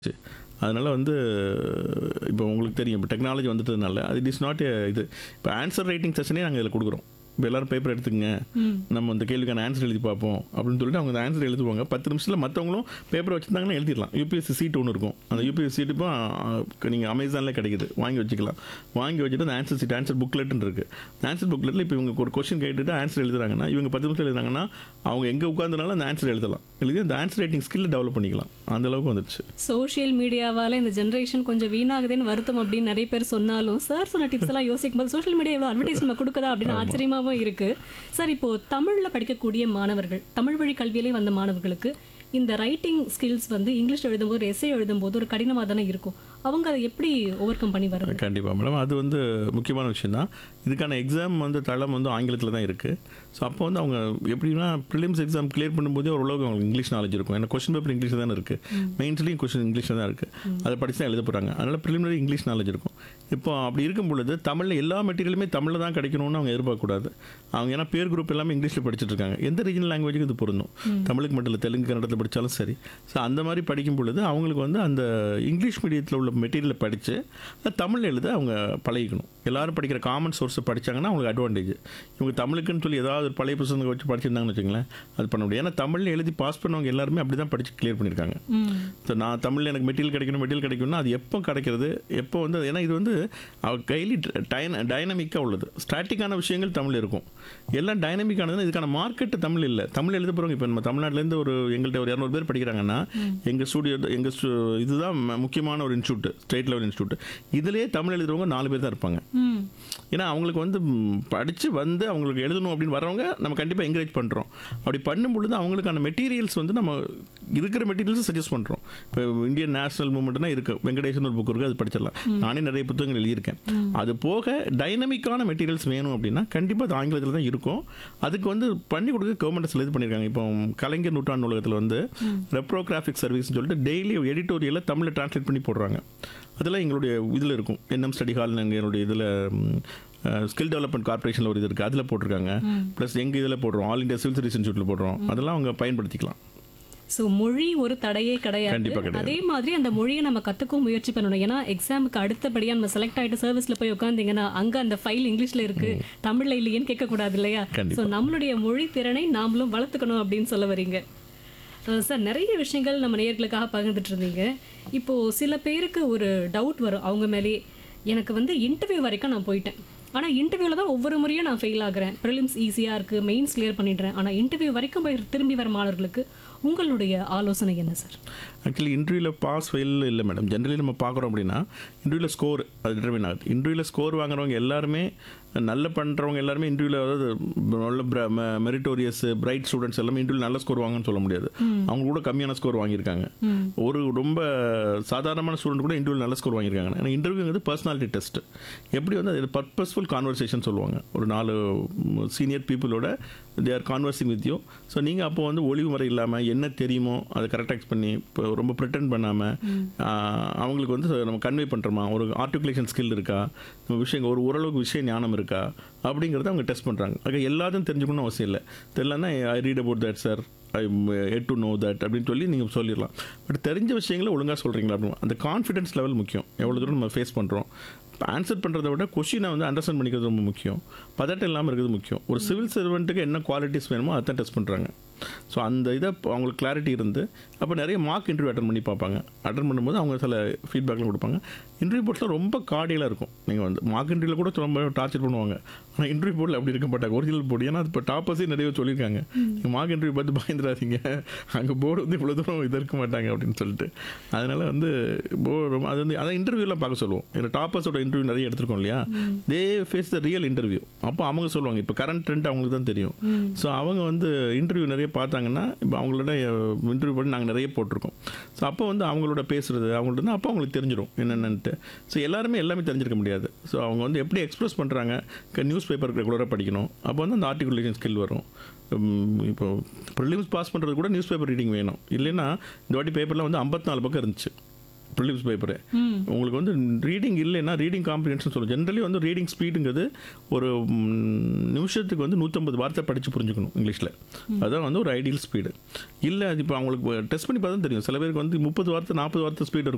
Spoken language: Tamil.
அதனால் வந்து இப்போ உங்களுக்கு தெரியும் இப்போ டெக்னாலஜி வந்துட்டதுனால அது இட் இஸ் நாட் இது இப்போ ஆன்சர் ரைட்டிங் செஷனே நாங்கள் இதில் கொடுக்குறோம் இப்போ எல்லாரும் பேப்பர் எடுத்துக்கங்க நம்ம இந்த கேள்விக்கான ஆன்சர் எழுதி பார்ப்போம் அப்படின்னு சொல்லிட்டு அவங்க அந்த ஆன்சர் எழுதுவாங்க பத்து நிமிஷத்தில் மற்றவங்களும் பேப்பர் வச்சுருந்தாங்கன்னா எழுதிடலாம் யூபிஎஸ்சி சீட் ஒன்று இருக்கும் அந்த யூபிஎஸ்சி சீட் இப்போ நீங்கள் அமேசானில் கிடைக்குது வாங்கி வச்சுக்கலாம் வாங்கி வச்சுட்டு அந்த ஆன்சர் சீட் ஆன்சர் புக்லெட்னு இருக்குது ஆன்சர் புக்லெட்டில் இப்போ இவங்க ஒரு கொஸ்டின் கேட்டுட்டு ஆன்சர் எழுதுறாங்கன்னா இவங்க பத்து நிமிஷம் எழுதுறாங்கன்னா அவங்க எங்கே உட்காந்துனாலும் அந்த ஆன்சர் எழுதலாம் எழுதி அந்த ஆன்சர் ரைட்டிங் ஸ்கில் டெவலப் பண்ணிக்கலாம் அந்த அளவுக்கு வந்துடுச்சு சோஷியல் மீடியாவால இந்த ஜென்ரேஷன் கொஞ்சம் வீணாகுதுன்னு வருத்தம் அப்படின்னு நிறைய பேர் சொன்னாலும் சார் சொன்ன டிப்ஸ் எல்லாம் யோசிக்கும் போது சோஷியல் மீடியா எவ்வளோ அட்வர்டைஸ்மெண்ட் கொடுக்குதா அப்படின்னு ஆச்சரியமாவும் இருக்கு சார் இப்போ தமிழ்ல படிக்கக்கூடிய மாணவர்கள் தமிழ் வழி கல்வியிலே வந்த மாணவர்களுக்கு இந்த ரைட்டிங் ஸ்கில்ஸ் வந்து இங்கிலீஷ் எழுதும்போது எஸ்ஏ எழுதும்போது ஒரு கடினமாக தானே இருக்கும் அவங்க அதை எப்படி ஓவர் கம் பண்ணி வர்றது கண்டிப்பாக மேடம் அது வந்து முக்கியமான விஷயம் தான் இதுக்கான எக்ஸாம் வந்து தளம் வந்து ஆங்கிலத்தில் தான் இருக்குது ஸோ அப்போ வந்து அவங்க எப்படின்னா ப்ரிலிம்ஸ் எக்ஸாம் கிளியர் பண்ணும்போதே ஓரளவுக்கு அவங்களுக்கு இங்கிலீஷ் நாலேஜ் இருக்கும் ஏன்னா கொஸ்டின் பேப்பர் இங்கிலீஷில் தானே இருக்குது மெயின்ஸ்லேயும் கொஸ்டின் இங்கிலீஷில் தான் இருக்குது அதை படிச்சு தான் எழுத போகிறாங்க அதனால் ப்ரிலிமினரி இங்கிலீஷ் நாலேஜ் இருக்கும் இப்போ அப்படி இருக்கும் பொழுது தமிழில் எல்லா மெட்டீரியலுமே தமிழில் தான் கிடைக்கணும்னு அவங்க எதிர்பார்க்கக்கூடாது அவங்க ஏன்னா பேர் குரூப் எல்லாமே இங்கிலீஷில் படிச்சுட்டு இருக்காங்க எந்த ரீஜனல் லாங்குவேஜுக்கு இது பொருந்தும் தமிழுக்கு மட்டும் இல்லை தெலுங்கு கன்னடத்தில் படித்தாலும் சரி ஸோ அந்த மாதிரி படிக்கும் பொழுது அவங்களுக்கு வந்து அந்த இங்கிலீஷ் மீடியத்தில் உள்ள மெட்டீரியலை படித்து தமிழ் எழுத அவங்க பழகிக்கணும் எல்லாரும் படிக்கிற காமன் சோர்ஸை படித்தாங்கன்னா அவங்களுக்கு அட்வான்டேஜ் இவங்க தமிழுக்குன்னு சொல்லி ஏதாவது ஒரு பழைய புத்தகங்களை வச்சு படிச்சிருந்தாங்கன்னு வச்சுங்களேன் அது பண்ண முடியும் ஏன்னா தமிழில் எழுதி பாஸ் பண்ணவங்க எல்லாருமே அப்படி தான் படித்து கிளியர் பண்ணியிருக்காங்க ஸோ நான் தமிழில் எனக்கு மெட்டீரியல் கிடைக்கணும் மெட்டீரியல் கிடைக்கணும்னா அது எப்போ கிடைக்கிறது எப்போ வந்து ஏன்னா இது வந்து அவர் கைலி டைன டைனமிக்காக உள்ளது ஸ்டாட்டிக்கான விஷயங்கள் தமிழ் இருக்கும் எல்லாம் டைனமிக்கானதுன்னா இதுக்கான மார்க்கெட்டு தமிழ் இல்லை தமிழ் எழுத போகிறவங்க இப்போ நம்ம தமிழ்நாட்டிலேருந்து ஒரு எங்கள்கிட்ட ஒரு இரநூறு பேர் படிக்கிறாங்கன்னா எங்கள் ஸ்டூடியோ எங்கள் இதுதான் ம- முக்கியமான ஒரு இன்ஸ்டியூட் ஸ்டேட் லெவல் இன்ஸ்டியூட் இதுலேயே தமிழ் எழுதுறவங்க நாலு பேர் தான் இருப்பாங்க ம் ஏன்னா அவங்களுக்கு வந்து படித்து வந்து அவங்களுக்கு எழுதணும் அப்படின்னு வரவங்க நம்ம கண்டிப்பாக என்கரேஜ் பண்ணுறோம் அப்படி பண்ணும் பொழுது அவங்களுக்கான மெட்டீரியல்ஸ் வந்து நம்ம இருக்கிற மெட்டீரியல்ஸ் சஜஸ்ட் பண்ணுறோம் இப்போ இந்தியன் நேஷனல் மூமெண்ட்னா இருக்குது வெங்கடேசன் ஒரு புக் இருக்குது அது படிச்சிடலாம் நானே நிறைய புத்தகங்கள் எழுதியிருக்கேன் அது போக டைனமிக்கான மெட்டீரியல்ஸ் வேணும் அப்படின்னா கண்டிப்பாக அது ஆங்கிலத்தில் தான் இருக்கும் அதுக்கு வந்து பண்ணி கொடுக்க கவர்மெண்ட்ஸில் இது பண்ணியிருக்காங்க இப்போ கலைஞர் நூற்றாண்டு நூலகத்தில் வந்து ரெப்ரோகிராஃபிக் சர்வீஸ்னு சொல்லிட்டு டெய்லி எடிட்டோரியலை தமிழில் டிரான்ஸ்லேட் பண்ணி போடுறாங்க அதெல்லாம் எங்களுடைய இதில் இருக்கும் என்எம் ஸ்டடி ஹால் எங்களுடைய இதில் ஸ்கில் டெவலப்மெண்ட் கார்பரேஷனில் ஒரு இது இருக்குது அதில் போட்டிருக்காங்க ப்ளஸ் எங்கள் இதில் போடுறோம் ஆல் இந்தியா சிவில் சர்வீஸ் இன்ஸ்டியூட்டில் போடுறோம் அதெல்லாம் அவங்க பயன்படுத்திக்கலாம் ஸோ மொழி ஒரு தடையே கண்டிப்பா கிடையாது கிடையாது. அதே மாதிரி அந்த மொழியை நம்ம கத்துக்கவும் முயற்சி பண்ணணும் ஏன்னா எக்ஸாமுக்கு அடுத்தபடியா நம்ம செலக்ட் ஆயிட்டு சர்வீஸ்ல போய் உட்காந்தீங்கன்னா அங்க அந்த ஃபைல் இங்கிலீஷ்ல இருக்கு தமிழ்ல இல்லையேன்னு கேட்க கூடாது இல்லையா கண்டிப்பா. ஸோ நம்மளுடைய மொழி திறனை நாமளும் வளர்த்துக்கணும் அப்படின்னு சொல்ல வரீங்க அஹ் சார் நிறைய விஷயங்கள் நம்ம நேயர்களுக்காக பகிர்ந்துட்டு இருந்தீங்க இப்போ சில பேருக்கு ஒரு டவுட் வரும் அவங்க மேலேயே எனக்கு வந்து இன்டர்வியூ வரைக்கும் நான் போயிட்டேன் ஆனால் இன்டர்வியூவில் தான் ஒவ்வொரு முறையும் நான் ஃபெயில் ஆகுறேன் ப்ரிலிம்ஸ் ஈஸியாக இருக்குது மெயின்ஸ் கிளியர் பண்ணிடுறேன் ஆனால் இன்டர்வியூ வரைக்கும் போய் திரும்பி வர மாணவர்களுக்கு உங்களுடைய ஆலோசனை என்ன சார் ஆக்சுவலி இன்டர்வியூவில் பாஸ் ஃபெயில் இல்லை மேடம் ஜென்ரலி நம்ம பார்க்குறோம் அப்படின்னா இன்டர்வியூவில் ஸ்கோர் அது டிட்டர்மின் ஆகுது இன்டர்வியூவில் ஸ்கோர் வாங்குறவங்க எல்லாருமே நல்ல பண்ணுறவங்க எல்லாருமே இன்டர்வியூவில் அதாவது நல்ல மெரிட்டோரியஸ் பிரைட் ஸ்டூடெண்ட்ஸ் எல்லாமே இன்டர்வியூ நல்ல ஸ்கோர் வாங்கன்னு சொல்ல முடியாது அவங்க கூட கம்மியான ஸ்கோர் வாங்கியிருக்காங்க ஒரு ரொம்ப சாதாரணமான ஸ்டூடெண்ட் கூட இன்டர்வியூ நல்ல ஸ்கோர் வாங்கியிருக்காங்க ஏன்னா இன்டர்வியூங்கிறது பர்சனாலிட்டி டெஸ்ட் எப்படி வந்து அது பர்பஸ்ஃபுல் கான்வர்சேஷன் சொல்லுவாங்க ஒரு நாலு சீனியர் பீப்புளோட they are conversing with you so நீங்கள் அப்போ வந்து ஒளிவு முறை இல்லாமல் என்ன தெரியுமோ அதை கரெக்டாக எக்ஸ் பண்ணி இப்போ ரொம்ப ப்ரிட்டன் பண்ணாமல் அவங்களுக்கு வந்து நம்ம கன்வே பண்ணுறோமா ஒரு ஆர்டிகுலேஷன் ஸ்கில் இருக்கா நம்ம விஷயம் ஒரு ஓரளவுக்கு விஷய ஞானம் இருக்கா அப்படிங்கிறத அவங்க டெஸ்ட் பண்ணுறாங்க அது எல்லாத்தையும் தெரிஞ்சுக்கணும்னு அவசியம் இல்லை தெரியலன்னா I read about that sir I had to know that அப்படின்னு சொல்லி நீங்கள் சொல்லிடலாம் பட் தெரிஞ்ச விஷயங்களை ஒழுங்காக சொல்கிறீங்களா அப்படின்னு அந்த கான்ஃபிடன்ஸ் லெவல் முக்கியம் எவ்வளோ தூரம் நம்ம ஃபேஸ் பண்ணுறோம் ஆன்சர் பண்ணுறத விட கொஷினை வந்து அண்டர்ஸ்டாண்ட் பண்ணிக்கிறது ரொம்ப முக்கியம் பதட்டம் இல்லாமல் இருக்கிறது முக்கியம் ஒரு சிவில் சர்வெண்ட்டுக்கு என்ன குவாலிட்டிஸ் வேணுமோ அதை டெஸ்ட் பண்ணுறாங்க ஸோ அந்த இதை இப்போ அவங்களுக்கு கிளாரிட்டி இருந்து அப்போ நிறைய மார்க் இன்டர்வியூ அட்டன் பண்ணி பார்ப்பாங்க அட்டன் பண்ணும்போது அவங்க சில ஃபீட்பேக்லாம் கொடுப்பாங்க இன்டர்வியூ போர்ட்ஸில் ரொம்ப கார்டியலாக இருக்கும் நீங்கள் வந்து மார்க் இன்டர்வியூவில் கூட ரொம்ப டார்ச்சர் பண்ணுவாங்க ஆனால் இன்டர்வியூ போர்டில் அப்படி இருக்க மாட்டாங்க ஒரிஜினல் போர்டு ஏன்னா அது இப்போ டாப்பர்ஸே நிறைய சொல்லியிருக்காங்க நீங்கள் மார்க் இன்டர்வியூ பார்த்து பயந்துடாதீங்க அங்கே போர்டு வந்து இவ்வளோ தூரம் இது இருக்க மாட்டாங்க அப்படின்னு சொல்லிட்டு அதனால் வந்து போர்டு அது வந்து அதான் இன்டர்வியூலாம் பார்க்க சொல்லுவோம் இந்த டாப்பர்ஸோட இன்டர்வியூ நிறைய எடுத்திருக்கோம் இல்லையா they face the real interview அப்போ அவங்க சொல்லுவாங்க இப்போ கரண்ட் ட்ரெண்ட் அவங்களுக்கு தான் தெரியும் ஸோ அவங்க வந்து இன்டர்வியூ நிறைய பார்த்தாங்கன்னா இப்போ அவங்களோட இன்டர்வியூ பண்ணி நாங்கள் நிறைய போட்டிருக்கோம் ஸோ அப்போ வந்து அவங்களோட பேசுறது அவங்கள்ட்ட வந்து அப்போ அவங்களுக்கு தெரிஞ்சிடும் என்னென்னன்ட்டு ஸோ எல்லாருமே எல்லாமே தெரிஞ்சிருக்க முடியாது ஸோ அவங்க வந்து எப்படி எக்ஸ்பிரஸ் பண்ணுறாங்க நியூஸ் பேப்பர் ரெகுலராக படிக்கணும் அப்போ வந்து அந்த ஆர்டிகுலேஷன் ஸ்கில் வரும் உம், இப்போ ப்ரிலிம்ஸ் பாஸ் பண்ணுறது கூட நியூஸ் பேப்பர் ரீடிங் வேணும் இல்லைன்னா இந்த வாட்டி பேப்பரில் வந்து ஐம்பத்தி நாலு பக்கம் இருந்துச்சு ப்ரிலிம்ஸ் பேப்பரு உங்களுக்கு வந்து ரீடிங் இல்லைன்னா ரீடிங் காம்ப்ரிஹென்ஷன் சொல்லுவோம் ஜென்ரலி வந்து ரீடிங் ஸ்பீடுங்கிறது ஒரு ம், நிமிஷத்துக்கு வந்து நூற்றம்பது வார்த்தை படித்து புரிஞ்சுக்கணும் இங்கிலீஷில் அதுதான் வந்து ஒரு ஐடியல் ஸ்பீடு இல்லை அது இப்போ அவங்களுக்கு டெஸ்ட் பண்ணி பார்த்தா தெரியும் சில பேருக்கு வந்து முப்பது வார்த்தை நாற்பது வார்த்தை ஸ்பீடு இருக்கும்